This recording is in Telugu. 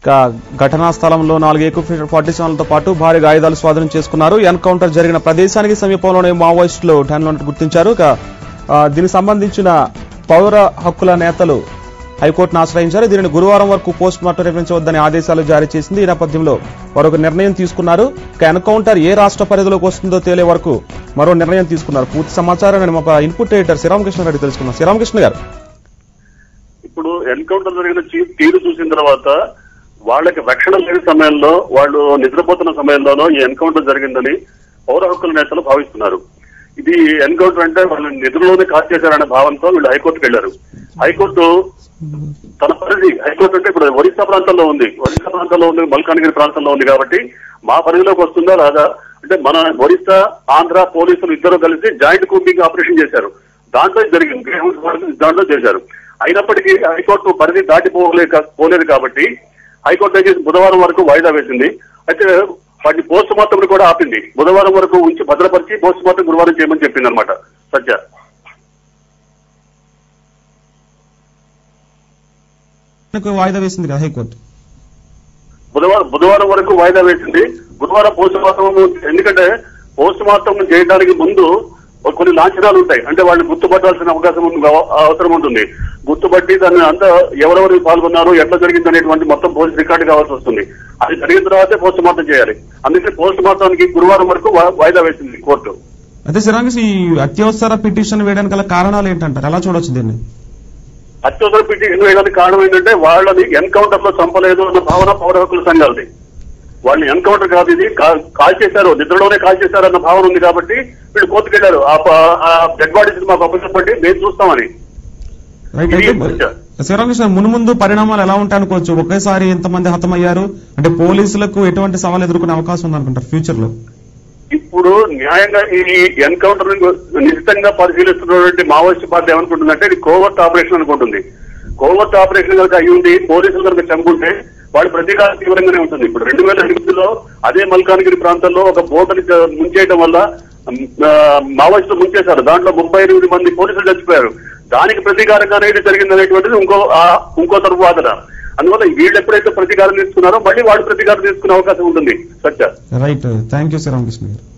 ఇక ఘటనా స్థలంలో నాలుగు ఏకు ఫార్టీ సెవెన్లతో పాటు భారీ ఆయుధాలు స్వాధీనం చేసుకున్నారు ఎన్కౌంటర్ జరిగిన ప్రదేశానికి సమీపంలోనే మావోయిస్టులు ఠాన్లో గుర్తించారు ఇక ఆ, దీనికి సంబంధించిన పౌర హక్కుల నేతలు హైకోర్టును ఆశ్రయించారు దీనిని గురువారం వరకు పోస్ట్ మార్టం నిర్వహించవద్దని ఆదేశాలు జారీ చేసింది ఈ నేపథ్యంలో మరొక నిర్ణయం తీసుకున్నారు ఇక ఎన్కౌంటర్ ఏ రాష్ట్ర పరిధిలోకి వస్తుందో తేలే వరకు మరో నిర్ణయం తీసుకున్నారు పూర్తి సమాచారాన్ని మా ఇన్పుట్ ఎడిటర్ శ్రీరామకృష్ణ రెడ్డి తెలుసుకున్నాం శ్రీరామకృష్ణ గారు ఇప్పుడు ఎన్కౌంటర్ జరిగిన చీ- తీరు చూసిన తర్వాత వాళ్ళకి రక్షణ లేని సమయంలో వాళ్ళు నిద్రపోతున్న సమయంలోనో ఈ ఎన్కౌంటర్ జరిగిందని పౌర హక్కుల నేతలు భావిస్తున్నారు ఇది ఎన్కౌంటర్ అంటే వాళ్ళు నిధుల్లోనే కాల్ చేశారనే భావంతో వీళ్ళు హైకోర్టుకు వెళ్లారు హైకోర్టు తన పరిధి హైకోర్టు అంటే ఇప్పుడు ఒరిస్సా ప్రాంతంలో ఉంది ఒరిస్సా ప్రాంతంలో ఉంది మల్కానగిరి ప్రాంతంలో ఉంది కాబట్టి మా పరిధిలోకి వస్తుందా రాదా అంటే మన ఒరిస్సా ఆంధ్ర పోలీసులు ఇద్దరు కలిసి జాయింట్ కూపింగ్ ఆపరేషన్ చేశారు దాంట్లో ఇది జరిగింది గ్రేహౌండ్ వార్డు దాంట్లో చేశారు అయినప్పటికీ హైకోర్టు పరిధి దాటిపోలేక పోలేదు కాబట్టి హైకోర్టు అయితే బుధవారం వరకు వాయిదా వేసింది అయితే వాటిని పోస్ట్ మార్టం కూడా ఆపింది బుధవారం వరకు ఉంచి భద్రపరిచి పోస్ట్ మార్టం గురువారం చేయమని చెప్పింది అనమాట సత్య వాయిదా వేసింది కదా హైకోర్టు బుధవారం బుధవారం వరకు వాయిదా వేసింది బుధవారం పోస్ట్ మార్టం ఎందుకంటే పోస్ట్ మార్టం చేయడానికి ముందు కొన్ని లాంఛనాలు ఉంటాయి అంటే వాళ్ళని గుర్తుపట్టాల్సిన అవకాశం ఉంది అవసరం ఉంటుంది గుర్తుపట్టి దాన్ని అంతా ఎవరెవరు పాల్గొన్నారు ఎట్లా జరిగింది అనేటువంటి మొత్తం పోలీస్ రికార్డు కావాల్సి వస్తుంది అది జరిగిన తర్వాతే పోస్ట్ మార్టం చేయాలి అందుకే పోస్ట్ మార్టానికి గురువారం వరకు వా- వాయిదా వేసింది కోర్టు అయితే శ్రీరామకృష్ణ ఈ అత్యవసర పిటిషన్ వేయడానికి గల కారణాలు ఏంటంటారు ఎలా చూడొచ్చు దీన్ని అత్యవసర పిటిషన్ వేయడానికి కారణం ఏంటంటే వాళ్ళని ఎన్కౌంటర్ లో చంపలేదు అన్న భావన పౌర హక్కుల సంఘాలది వాళ్ళు ఎన్కౌంటర్ కాదు ఇది కా- కాల్ చేశారు నిద్రలోనే కాల్ చేశారు అన్న భావన ఉంది కాబట్టి వీళ్ళు కోర్టుకు వెళ్ళారు ఆ ప- ఆ డెడ్ బాడీస్ మాకు అప్పచెప్పండి మేము చూస్తామని రైట్ ఇది అయితే కొంచెం. శ్రీరామకృష్ణ మున్ముందు పరిణామాలు ఎలా ఉంటాయి అనుకోవచ్చు ఒకేసారి ఎంతమంది హతమయ్యారు అంటే పోలీసులకు ఎటువంటి సవాల్ ఎదుర్కొనే అవకాశం ఉందనుకుంటారు ఫ్యూచర్ లో ఇప్పుడు న్యాయంగా ఈ ఎన్కౌంటర్ నిశ్చితంగా పరిశీలిస్తున్నటువంటి మావోయిస్ట్ పార్టీ ఏమనుకుంటుందంటే ఇది కోవర్ట్ ఆపరేషన్ అనుకుంటుంది కోవర్ట్ ఆపరేషన్ కనుక అయి ఉండి పోలీసులు కనుక చంపుంటే వాళ్ళ ప్రతీకారం తీవ్రంగానే ఉంటుంది ఇప్పుడు రెండు వేల ఎనిమిదిలో అదే మల్కానగిరి ప్రాంతంలో ఒక బోటని చ- ముంచేయడం వల్ల ఆ, మావోయిస్టులు ముంచేశారు దాంట్లో ముప్పై ఎనిమిది మంది పోలీసులు చచ్చిపోయారు దానికి ప్రతీకారంగానే ఇది జరిగింది అనేటువంటిది ఇంకో ఆ, ఇంకో తరపు వాదన అందువల్ల వీళ్ళు ఎప్పుడైతే ప్రతీకారం తీసుకున్నారో మళ్ళీ వాళ్ళు ప్రతీకారం తీసుకునే అవకాశం ఉంటుంది Satya right thank you Sriramakrishna గారు